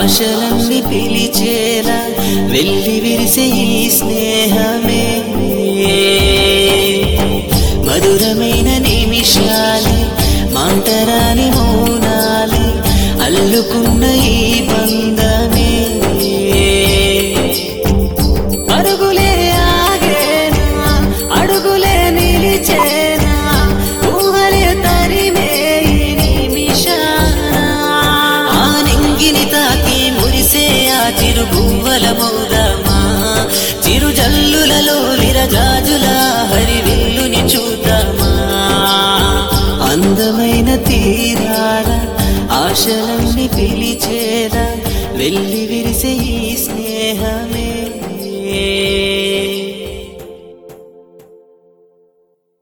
ఆశలన్నీ పిలిచేలా వెళ్ళి విరిసే ఈ స్నేహమే మధురమైన నిమిషాలే మాటరాని మౌనాలే అల్లుకున్న ఈ బంధమే అడుగులే ఆగేనా అడుగులే నిలిచేనా ఊహలే తరిమే ఈ నిమిషాన ఆ నింగిని తాకి మురిసే ఆ చిరు గువ్వల మౌదమా చిరు జల్లులలో విరజాజుల హరివిల్లుని చూద్దామా అందమైన తీరాల ఆశలన్నీ పిలిచేదా వెళ్ళి విరిసే ఈ స్నేహమే